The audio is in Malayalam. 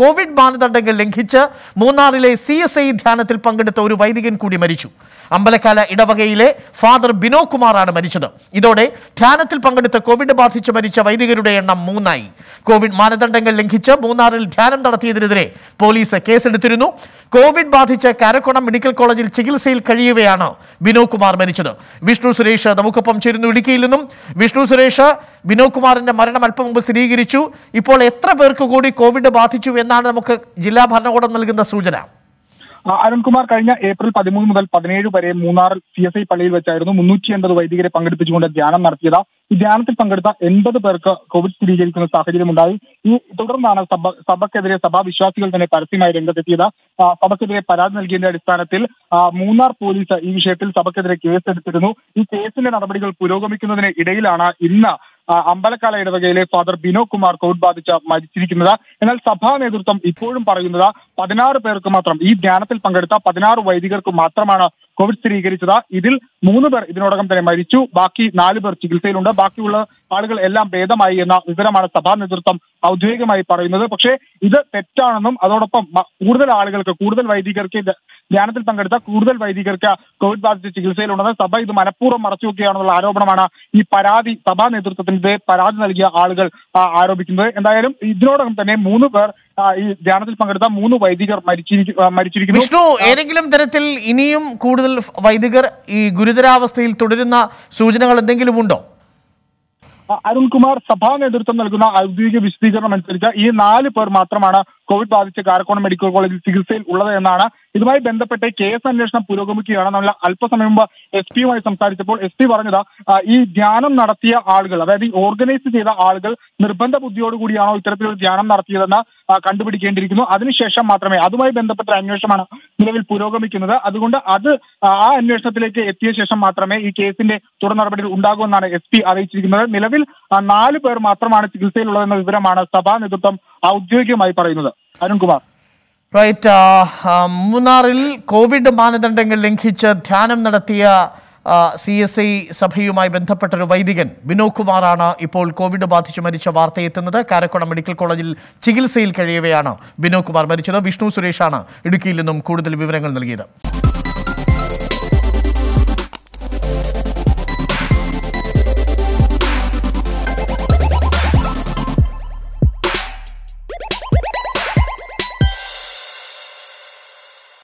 കോവിഡ് മാനദണ്ഡങ്ങൾ ലംഘിച്ച് മൂന്നാറിലെ സി എസ് ഐ ധ്യാനത്തിൽ പങ്കെടുത്ത ഒരു വൈദികൻ കൂടി മരിച്ചു അമ്പലക്കാല ഇടവകയിലെ ഫാദർ ബിനോ കുമാറാണ് മരിച്ചത് ഇതോടെ ധ്യാനത്തിൽ പങ്കെടുത്ത കോവിഡ് ബാധിച്ച് മരിച്ച വൈദികരുടെ എണ്ണം മൂന്നായി കോവിഡ് മാനദണ്ഡങ്ങൾ ലംഘിച്ച് മൂന്നാറിൽ ധ്യാനം നടത്തിയതിനെതിരെ പോലീസ് കേസെടുത്തിരുന്നു കോവിഡ് ബാധിച്ച് കാരക്കോണം മെഡിക്കൽ കോളേജിൽ ചികിത്സയിൽ കഴിയവെയാണ് ബിനോ കുമാർ മരിച്ചത് വിഷ്ണു സുരേഷ് നമുക്കൊപ്പം ചേരുന്നു ഇടുക്കിയിൽ നിന്നും വിഷ്ണു സുരേഷ് ബിനോ കുമാറിന്റെ മരണം അല്പം മുമ്പ് സ്ഥിരീകരിച്ചു ഇപ്പോൾ എത്ര പേർക്ക് കൂടി കോവിഡ് ബാധിച്ചു എന്നാണ് നമുക്ക് ജില്ലാ ഭരണകൂടം നൽകുന്ന സൂചന ആ, അരുൺകുമാർ കഴിഞ്ഞ ഏപ്രിൽ പതിമൂന്ന് മുതൽ പതിനേഴ് വരെ മൂന്നാർ സി എസ് ഐ പള്ളിയിൽ വെച്ചായിരുന്നു മുന്നൂറ്റി എൺപത് വൈദികരെ പങ്കെടുപ്പിച്ചുകൊണ്ട് ധ്യാനം നടത്തിയത് ഈ ധ്യാനത്തിൽ പങ്കെടുത്ത എൺപത് പേർക്ക് കോവിഡ് സ്ഥിരീകരിക്കുന്ന സാഹചര്യമുണ്ടായി ഈ തുടർന്നാണ് സഭ സഭക്കെതിരെ സഭാ വിശ്വാസികൾ തന്നെ പരസ്യമായി രംഗത്തെത്തിയത് ആ, സഭക്കെതിരെ പരാതി നൽകിയതിന്റെ അടിസ്ഥാനത്തിൽ ആ, മൂന്നാർ പോലീസ് ഈ വിഷയത്തിൽ സഭക്കെതിരെ കേസെടുത്തിരുന്നു ഈ കേസിന്റെ നടപടികൾ പുരോഗമിക്കുന്നതിന് ഇടയിലാണ് ഇന്ന് ആ, അമ്പലക്കാല ഇടവകയിലെ ഫാദർ ബിനോ കുമാർ കോവിഡ് ബാധിച്ച് മരിച്ചിരിക്കുന്നത് എന്നാൽ സഭാ നേതൃത്വം ഇപ്പോഴും പറയുന്നത് പതിനാറ് പേർക്ക് മാത്രം ഈ ധ്യാനത്തിൽ പങ്കെടുത്ത പതിനാറ് വൈദികർക്ക് മാത്രമാണ് കോവിഡ് സ്ഥിരീകരിച്ചത് ഇതിൽ മൂന്ന് പേർ ഇതിനോടകം തന്നെ മരിച്ചു ബാക്കി നാല് പേർ ചികിത്സയിലുണ്ട് ബാക്കിയുള്ള ആളുകൾ എല്ലാം ഭേദമായി എന്ന വിവരമാണ് സഭാ നേതൃത്വം ഔദ്യോഗികമായി പറയുന്നത് പക്ഷേ ഇത് തെറ്റാണെന്നും അതോടൊപ്പം മ- കൂടുതൽ ആളുകൾക്ക് കൂടുതൽ വൈദികർക്ക് ഇത് ധ്യാനത്തിൽ പങ്കെടുത്ത കൂടുതൽ വൈദികർക്ക് കോവിഡ് ബാധിച്ച് ചികിത്സയിലുണ്ടെന്ന് സഭ ഇത് മനഃപൂർവ്വം മറച്ചുവെക്കുകയാണെന്നുള്ള ആരോപണമാണ് ഈ പരാതി സഭാ നേതൃത്വത്തിന്റെ പരാതി നൽകിയ ആളുകൾ ആ, ആരോപിക്കുന്നത് എന്തായാലും ഇതിനോടകം തന്നെ മൂന്ന് പേർ ആ, ഈ ധ്യാനത്തിൽ പങ്കെടുത്ത മൂന്ന് വൈദികർ മരിച്ചിരിക്കു ആ, മരിച്ചിരിക്കുന്നു വിഷ്ണു ഏതെങ്കിലും തരത്തിൽ ഇനിയും കൂടുതൽ വൈദികർ ഈ ഗുരുതരാവസ്ഥയിൽ തുടരുന്ന സൂചനകൾ എന്തെങ്കിലും ഉണ്ടോ ആ, അരുൺകുമാർ സഭാ നേതൃത്വം നൽകുന്ന ഔദ്യോഗിക വിശദീകരണം അനുസരിച്ച് ഈ നാല് പേർ മാത്രമാണ് കോവിഡ് ബാധിച്ച് കാരക്കോണം മെഡിക്കൽ കോളേജിൽ ചികിത്സയിൽ ഉള്ളത് എന്നാണ് ഇതുമായി ബന്ധപ്പെട്ട് കേസ് അന്വേഷണം പുരോഗമിക്കുകയാണ് നമ്മൾ അല്പസമയം മുമ്പ് എസ് പിയുമായി സംസാരിച്ചപ്പോൾ എസ് പി പറഞ്ഞത് ആ, ഈ ധ്യാനം നടത്തിയ ആളുകൾ അതായത് ഈ ഓർഗനൈസ് ചെയ്ത ആളുകൾ നിർബന്ധ ബുദ്ധിയോടുകൂടിയാണോ ഇത്തരത്തിലൊരു ധ്യാനം നടത്തിയതെന്ന് ആ, കണ്ടുപിടിക്കേണ്ടിയിരിക്കുന്നു അതിനുശേഷം മാത്രമേ അതുമായി ബന്ധപ്പെട്ട ഒരു അന്വേഷണമാണ് നിലവിൽ പുരോഗമിക്കുന്നത് അതുകൊണ്ട് അത് ആ ആ അന്വേഷണത്തിലേക്ക് എത്തിയ ശേഷം മാത്രമേ ഈ കേസിന്റെ തുടർ നടപടികൾ ഉണ്ടാകുമെന്നാണ് എസ് പി അറിയിച്ചിരിക്കുന്നത് നിലവിൽ ആ, നാല് പേർ മാത്രമാണ് ചികിത്സയിലുള്ളതെന്ന വിവരമാണ് സഭാ നേതൃത്വം ഔദ്യോഗികമായി പറയുന്നത് അരുൺകുമാർ റൈറ്റ് മൂന്നാറിൽ കോവിഡ് മാനദണ്ഡങ്ങൾ ലംഘിച്ച് ധ്യാനം നടത്തിയ സി എസ് ഐ സഭയുമായി ബന്ധപ്പെട്ട ഒരു വൈദികൻ ബിനോ കുമാറാണ് ഇപ്പോൾ കോവിഡ് ബാധിച്ച് മരിച്ച വാർത്തയെത്തുന്നത് കാരക്കോണം മെഡിക്കൽ കോളേജിൽ ചികിത്സയിൽ കഴിയവെയാണ് ബിനോ കുമാർ മരിച്ചത് വിഷ്ണു സുരേഷാണ് ഇടുക്കിയിൽ നിന്നും കൂടുതൽ വിവരങ്ങൾ നൽകിയത്